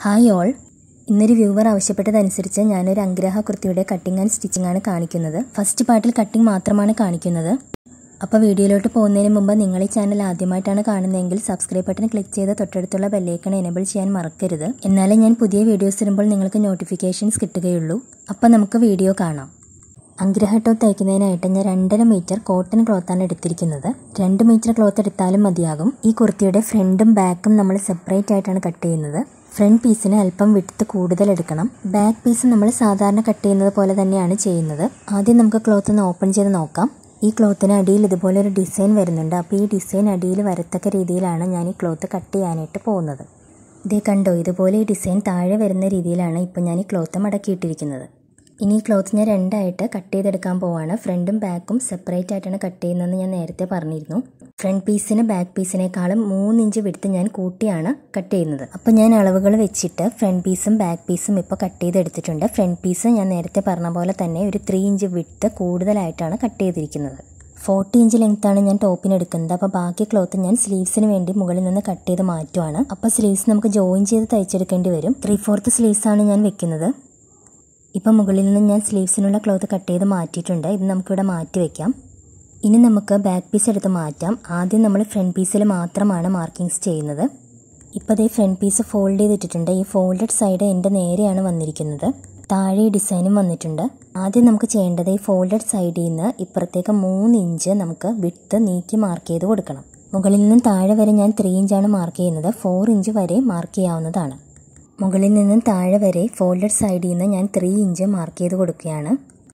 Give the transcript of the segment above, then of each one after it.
hi all ഇന്നൊരു viewer ആവശ്യപ്പെട്ടതനുസരിച്ച് ഞാനൊരു അഗ്രഹ കുർത്തിയുടെ കട്ടിംഗ് ആൻഡ് സ്റ്റിച്ചിങ് ആണ് കാണിക്കുന്നത് ഫസ്റ്റ് പാർട്ടിൽ കട്ടിംഗ് മാത്രമാണ് കാണിക്കുന്നത് അപ്പോൾ വീഡിയോയിലോട്ട് പോകുന്നതിന് മുമ്പ് നിങ്ങൾ ഈ ചാനൽ ആദ്യമായിട്ടാണ് കാണുന്നതെങ്കിൽ സബ്സ്ക്രൈബ് ബട്ടൺ ക്ലിക്ക് ചെയ്ത് തൊട്ടടുത്തുള്ള ബെല്ലൈക്കൺ എനേബിൾ ചെയ്യാൻ മറക്കരുത് എന്നാലേ ഞാൻ പുതിയ വീഡിയോസ് ഇടുമ്പോൾ നിങ്ങൾക്ക് നോട്ടിഫിക്കേഷൻസ് കിട്ടുകയുള്ളൂ അപ്പോൾ നമുക്ക് വീഡിയോ കാണാം അഗ്രഹ ടോപ്പ് തയ്ക്കുന്നതിനായിട്ട് ഞാൻ രണ്ടര മീറ്റർ കോട്ടൺ ക്ലോത്താണ് എടുത്തിരിക്കുന്നത് രണ്ട് മീറ്റർ ക്ലോത്ത് എടുത്താലും മതിയാകും ഈ കുർത്തിയുടെ ഫ്രണ്ടും ബാക്കും നമ്മൾ സെപ്പറേറ്റ് ആയിട്ടാണ് കട്ട് ചെയ്യുന്നത് ഫ്രണ്ട് പീസിന് അല്പം വിട്ട് കൂടുതൽ എടുക്കണം ബാക്ക് പീസ് നമ്മൾ സാധാരണ കട്ട് ചെയ്യുന്നത് പോലെ തന്നെയാണ് ചെയ്യുന്നത് ആദ്യം നമുക്ക് ക്ലോത്ത് ഒന്ന് ഓപ്പൺ ചെയ്ത് നോക്കാം ഈ ക്ലോത്തിന് അടിയിൽ ഇതുപോലെ ഒരു ഡിസൈൻ വരുന്നുണ്ട് അപ്പോൾ ഈ ഡിസൈൻ അടിയിൽ വരത്തക്ക രീതിയിലാണ് ഞാൻ ഈ ക്ലോത്ത് കട്ട് ചെയ്യാനായിട്ട് പോകുന്നത് ഇതേ കണ്ടോ ഇതുപോലെ ഈ ഡിസൈൻ താഴെ വരുന്ന രീതിയിലാണ് ഇപ്പോൾ ഞാൻ ഈ ക്ലോത്ത് മടക്കിയിട്ടിരിക്കുന്നത് ഇനി ഈ ക്ലോത്ത് ഞാൻ രണ്ടായിട്ട് കട്ട് ചെയ്തെടുക്കാൻ പോവാണ് ഫ്രണ്ടും ബാക്കും സെപ്പറേറ്റ് ആയിട്ടാണ് കട്ട് ചെയ്യുന്നതെന്ന് ഞാൻ നേരത്തെ പറഞ്ഞിരുന്നു ഫ്രണ്ട് പീസിന് ബാക്ക് പീസിനേക്കാളും മൂന്ന് ഇഞ്ച് വിടുത്ത് ഞാൻ കൂട്ടിയാണ് കട്ട് ചെയ്യുന്നത് അപ്പോൾ ഞാൻ അളവുകൾ വെച്ചിട്ട് ഫ്രണ്ട് പീസും ബാക്ക് പീസും ഇപ്പോൾ കട്ട് ചെയ്തെടുത്തിട്ടുണ്ട് ഫ്രണ്ട് പീസ് ഞാൻ നേരത്തെ പറഞ്ഞ പോലെ തന്നെ ഒരു ത്രീ ഇഞ്ച് വിടുത്ത് കൂടുതലായിട്ടാണ് കട്ട് ചെയ്തിരിക്കുന്നത് ഫോർട്ടി ഇഞ്ച് ലെങ്ത്താണ് ഞാൻ ടോപ്പിന് എടുക്കുന്നത് അപ്പോൾ ബാക്കി ക്ലോത്ത് ഞാൻ സ്ലീവ്സിന് വേണ്ടി മുകളിൽ നിന്ന് കട്ട് ചെയ്ത് മാറ്റുവാണ് അപ്പോൾ സ്ലീവ്സ് നമുക്ക് ജോയിൻ ചെയ്ത് തയ്ച്ചെടുക്കേണ്ടി വരും ത്രീ ഫോർത്ത് സ്ലീവ്സ് ആണ് ഞാൻ വെക്കുന്നത് ഇപ്പം മുകളിൽ നിന്ന് ഞാൻ സ്ലീവ്സിനുള്ള ക്ലോത്ത് കട്ട് ചെയ്ത് മാറ്റിയിട്ടുണ്ട് ഇത് നമുക്കിവിടെ മാറ്റി വയ്ക്കാം ഇനി നമുക്ക് ബാക്ക് പീസ് എടുത്ത് മാറ്റാം ആദ്യം നമ്മൾ ഫ്രണ്ട് പീസിൽ മാത്രമാണ് മാർക്കിങ്സ് ചെയ്യുന്നത് ഇപ്പോൾ അതേ ഫ്രണ്ട് പീസ് ഫോൾഡ് ചെയ്തിട്ടിട്ടുണ്ട് ഈ ഫോൾഡഡ് സൈഡ് എൻ്റെ നേരെയാണ് വന്നിരിക്കുന്നത് താഴെ ഈ ഡിസൈനും വന്നിട്ടുണ്ട് ആദ്യം നമുക്ക് ചെയ്യേണ്ടത് ഈ ഫോൾഡഡ് സൈഡിൽ നിന്ന് ഇപ്പുറത്തേക്ക് മൂന്ന് ഇഞ്ച് നമുക്ക് വിട്ട് നീക്കി മാർക്ക് ചെയ്ത് കൊടുക്കണം മുകളിൽ നിന്നും താഴെ വരെ ഞാൻ ത്രീ ഇഞ്ചാണ് മാർക്ക് ചെയ്യുന്നത് ഫോർ ഇഞ്ച് വരെ മാർക്ക് ചെയ്യാവുന്നതാണ് മുകളിൽ നിന്നും താഴെ വരെ ഫോൾഡഡ് സൈഡിൽ നിന്ന് ഞാൻ ത്രീ ഇഞ്ച് മാർക്ക് ചെയ്ത് കൊടുക്കുകയാണ്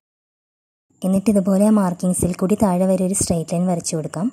എന്നിട്ട് ഇതുപോലെ ആ മാർക്കിങ്സിൽ കൂടി താഴെ വരെ ഒരു സ്ട്രൈറ്റ് ലൈൻ വരച്ചു കൊടുക്കാം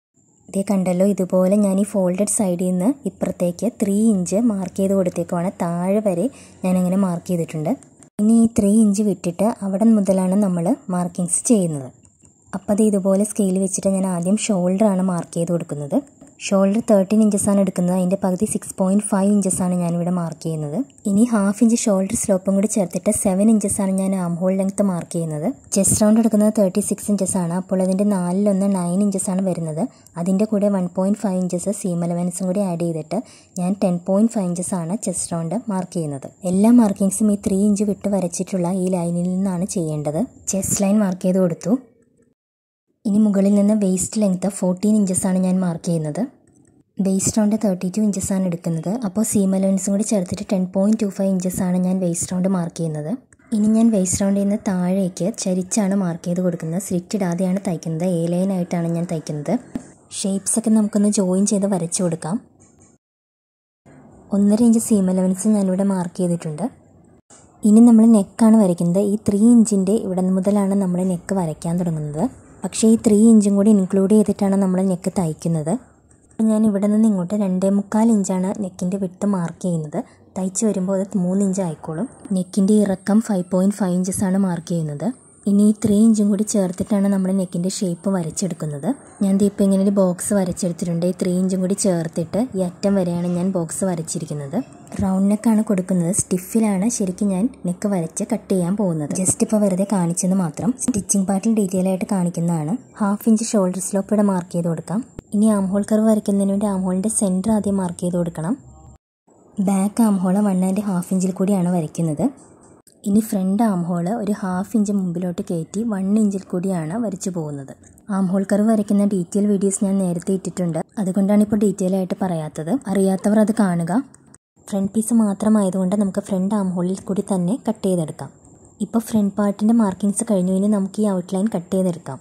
ഇതേ കണ്ടല്ലോ ഇതുപോലെ ഞാൻ ഈ ഫോൾഡഡ് സൈഡിൽ നിന്ന് ഇപ്പുറത്തേക്ക് ത്രീ ഇഞ്ച് മാർക്ക് ചെയ്ത് കൊടുത്തേക്കുവാണ് താഴെ വരെ ഞാനങ്ങനെ മാർക്ക് ചെയ്തിട്ടുണ്ട് ഇനി ഈ ത്രീ ഇഞ്ച് വിട്ടിട്ട് അവിടെ മുതലാണ് നമ്മൾ മാർക്കിങ്സ് ചെയ്യുന്നത് അപ്പോൾ അത് ഇതുപോലെ സ്കെയിൽ വെച്ചിട്ട് ഞാൻ ആദ്യം ഷോൾഡറാണ് മാർക്ക് ചെയ്ത് കൊടുക്കുന്നത് ഷോൾഡർ തേർട്ടീൻ ഇഞ്ചസ് ആണ് എടുക്കുന്നത് അതിൻ്റെ പകുതി സിക്സ് പോയിൻറ്റ് ഫൈവ് ഇഞ്ചസ് ആണ് ഞാനിവിടെ മാർക്ക് ചെയ്യുന്നത് ഇനി ഹാഫ് ഇഞ്ച് ഷോൾഡർ സ്ലോപ്പും കൂടി ചേർത്തിട്ട് സെവൻ ഇഞ്ചസ് ആണ് ഞാൻ ആം ഹോൾ ലെങ്ത് മാർക്ക് ചെയ്യുന്നത് ചെസ്റ്റ് റൗണ്ട് എടുക്കുന്നത് തേർട്ടി സിക്സ് ഇഞ്ചസ് ആണ് അപ്പോൾ അതിൻ്റെ നാലിലൊന്ന് നയൻ ഇഞ്ചസ് ആണ് വരുന്നത് അതിൻ്റെ കൂടെ one point five inches seam അലവൻസും കൂടി ആഡ് ചെയ്തിട്ട് ഞാൻ ടെൻ പോയിൻറ്റ് ഫൈവ് ഇഞ്ചസ് ആണ് ചെസ്റ്റ് റൗണ്ട് മാർക്ക് ചെയ്യുന്നത് എല്ലാ മാർക്കിങ്സും ഈ ത്രീ ഇഞ്ച് വിട്ട് വരച്ചിട്ടുള്ള ഈ ലൈനിൽ നിന്നാണ് ചെയ്യേണ്ടത് ചെസ്റ്റ് ലൈൻ മാർക്ക് ചെയ്ത് കൊടുത്തു ഇനി മുകളിൽ നിന്ന് വേസ്റ്റ് ലെങ്ത്ത് ഫോർട്ടീൻ ഇഞ്ചസ് ആണ് ഞാൻ മാർക്ക് ചെയ്യുന്നത് waist round thirty two inches ആണ് എടുക്കുന്നത് അപ്പോൾ സീം അലവൻസും കൂടി ചേർത്തിട്ട് ten point two five inches ആണ് ഞാൻ വേസ്റ്റ് റൗണ്ട് മാർക്ക് ചെയ്യുന്നത് ഇനി ഞാൻ വേസ്റ്റ് റൗണ്ടിൽ നിന്ന് താഴേക്ക് ചരിച്ചാണ് മാർക്ക് ചെയ്ത് കൊടുക്കുന്നത് സ്ലിറ്റ് ഇടാതെയാണ് തയ്ക്കുന്നത് എ ലൈൻ ആയിട്ടാണ് ഞാൻ തയ്ക്കുന്നത് ഷേപ്സ് ഒക്കെ നമുക്കൊന്ന് ജോയിൻ ചെയ്ത് വരച്ചു കൊടുക്കാം ഒന്നര ഇഞ്ച് സീം അലവൻസ് ഞാനിവിടെ മാർക്ക് ചെയ്തിട്ടുണ്ട് ഇനി നമ്മൾ നെക്കാണ് വരയ്ക്കുന്നത് ഈ ത്രീ ഇഞ്ചിൻ്റെ ഇവിടെ മുതലാണ് നമ്മൾ നെക്ക് വരയ്ക്കാൻ തുടങ്ങുന്നത് പക്ഷേ ഈ ത്രീ ഇഞ്ചും കൂടി ഇൻക്ലൂഡ് ചെയ്തിട്ടാണ് നമ്മൾ നെക്ക് തയ്ക്കുന്നത് ഞാൻ ഇവിടെ നിന്ന് ഇങ്ങോട്ട് രണ്ടേ മുക്കാൽ ഇഞ്ചാണ് നെക്കിൻ്റെ വിട്ട് മാർക്ക് ചെയ്യുന്നത് തയ്ച്ച് വരുമ്പോൾ അത് മൂന്ന് ഇഞ്ച് ആയിക്കോളും നെക്കിൻ്റെ ഇറക്കം ഫൈവ് പോയിൻറ്റ് ഫൈവ് ഇഞ്ചസ് ആണ് മാർക്ക് ചെയ്യുന്നത് ഇനി ഈ ത്രീ ഇഞ്ചും കൂടി ചേർത്തിട്ടാണ് നമ്മൾ നെക്കിൻ്റെ ഷേപ്പ് വരച്ചെടുക്കുന്നത് ഞാൻ ഇപ്പോൾ ഇങ്ങനെ ഒരു ബോക്സ് വരച്ചെടുത്തിട്ടുണ്ട് ഈ ത്രീ ഇഞ്ചും കൂടി ചേർത്തിട്ട് ഈ അറ്റം വരെയാണ് ഞാൻ ബോക്സ് വരച്ചിരിക്കുന്നത് റൗണ്ട് നെക്കാണ് കൊടുക്കുന്നത് സ്റ്റിഫിലാണ് ശരിക്കും ഞാൻ നെക്ക് വരച്ച് കട്ട് ചെയ്യാൻ പോകുന്നത് ജസ്റ്റ് ഇപ്പോൾ വെറുതെ കാണിച്ചെന്ന് മാത്രം സ്റ്റിച്ചിങ് പാർട്ടിൽ ഡീറ്റെയിൽ ആയിട്ട് കാണിക്കുന്നതാണ് ഹാഫ് ഇഞ്ച് ഷോൾഡർ സ്ലോപ്പ് ഇവിടെ മാർക്ക് ചെയ്ത് കൊടുക്കാം ഇനി ആം ഹോൾ കർവ് വരയ്ക്കുന്നതിന് വേണ്ടി ആം ഹോളിൻ്റെ സെൻറ്റർ ആദ്യം മാർക്ക് ചെയ്ത് കൊടുക്കണം back arm hole one and half ഇഞ്ചിൽ കൂടിയാണ് വരയ്ക്കുന്നത് ഇനി ഫ്രണ്ട് ആം ഹോള് ഒരു ഹാഫ് ഇഞ്ച് മുമ്പിലോട്ട് കയറ്റി വൺ ഇഞ്ചിൽ കൂടിയാണ് വരച്ചു പോകുന്നത് ആം ഹോൾ കർവ് വരയ്ക്കുന്ന ഡീറ്റെയിൽ വീഡിയോസ് ഞാൻ നേരത്തെ ഇട്ടിട്ടുണ്ട് അതുകൊണ്ടാണ് ഇപ്പോൾ ഡീറ്റെയിൽ ആയിട്ട് പറയാത്തത് അറിയാത്തവർ അത് കാണുക ഫ്രണ്ട് പീസ് മാത്രമായതുകൊണ്ട് നമുക്ക് ഫ്രണ്ട് ആം ഹോളിൽ കൂടി തന്നെ കട്ട് ചെയ്തെടുക്കാം ഇപ്പോൾ ഫ്രണ്ട് പാർട്ടിൻ്റെ മാർക്കിങ്സ് കഴിഞ്ഞു ഇനി നമുക്ക് ഈ ഔട്ട്ലൈൻ കട്ട് ചെയ്തെടുക്കാം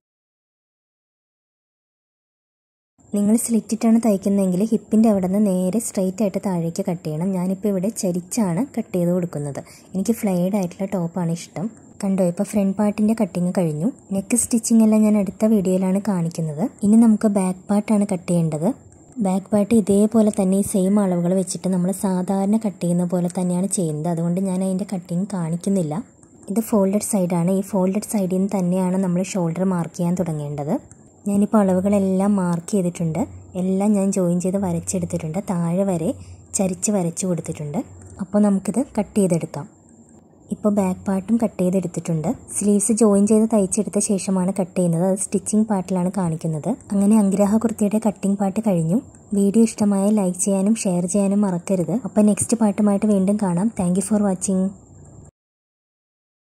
നിങ്ങൾ സ്ലിറ്റിട്ടാണ് തയ്ക്കുന്നതെങ്കിൽ ഹിപ്പിൻ്റെ അവിടെ നിന്ന് നേരെ സ്ട്രെയിറ്റ് ആയിട്ട് താഴേക്ക് കട്ട് ചെയ്യണം ഞാനിപ്പോൾ ഇവിടെ ചരിച്ചാണ് കട്ട് ചെയ്ത് കൊടുക്കുന്നത് എനിക്ക് ഫ്ലെയർഡ് ആയിട്ടുള്ള ടോപ്പാണ് ഇഷ്ടം കണ്ടോ ഇപ്പോൾ ഫ്രണ്ട് പാർട്ടിൻ്റെ കട്ടിങ് കഴിഞ്ഞു നെക്ക് സ്റ്റിച്ചിങ് എല്ലാം ഞാൻ അടുത്ത വീഡിയോയിലാണ് കാണിക്കുന്നത് ഇനി നമുക്ക് ബാക്ക് പാർട്ടാണ് കട്ട് ചെയ്യേണ്ടത് ബാക്ക് പാർട്ട് ഇതേപോലെ തന്നെ ഈ സെയിം അളവുകൾ വെച്ചിട്ട് നമ്മൾ സാധാരണ കട്ട് ചെയ്യുന്ന പോലെ തന്നെയാണ് ചെയ്യുന്നത് അതുകൊണ്ട് ഞാൻ അതിൻ്റെ കട്ടിങ് കാണിക്കുന്നില്ല ഇത് ഫോൾഡഡ് സൈഡാണ് ഈ ഫോൾഡഡ് സൈഡിൽ നിന്ന് തന്നെയാണ് നമ്മൾ ഷോൾഡർ മാർക്ക് ചെയ്യാൻ തുടങ്ങേണ്ടത് ഞാനിപ്പോൾ അളവുകളെല്ലാം മാർക്ക് ചെയ്തിട്ടുണ്ട് എല്ലാം ഞാൻ ജോയിൻ ചെയ്ത് വരച്ചെടുത്തിട്ടുണ്ട് താഴെ വരെ ചരിച്ച് വരച്ചു കൊടുത്തിട്ടുണ്ട് അപ്പോൾ നമുക്കിത് കട്ട് ചെയ്തെടുക്കാം ഇപ്പോൾ ബാക്ക് പാർട്ടും കട്ട് ചെയ്തെടുത്തിട്ടുണ്ട് സ്ലീവ്സ് ജോയിൻ ചെയ്ത് തയ്ച്ചെടുത്ത ശേഷമാണ് കട്ട് ചെയ്യുന്നത് അത് സ്റ്റിച്ചിങ് പാർട്ടിലാണ് കാണിക്കുന്നത് അങ്ങനെ അഗ്രഹ കുർത്തിയുടെ കട്ടിംഗ് പാർട്ട് കഴിഞ്ഞു വീഡിയോ ഇഷ്ടമായ ലൈക്ക് ചെയ്യാനും ഷെയർ ചെയ്യാനും മറക്കരുത് അപ്പോൾ നെക്സ്റ്റ് പാട്ടുമായിട്ട് വീണ്ടും കാണാം താങ്ക് ഫോർ വാച്ചിങ്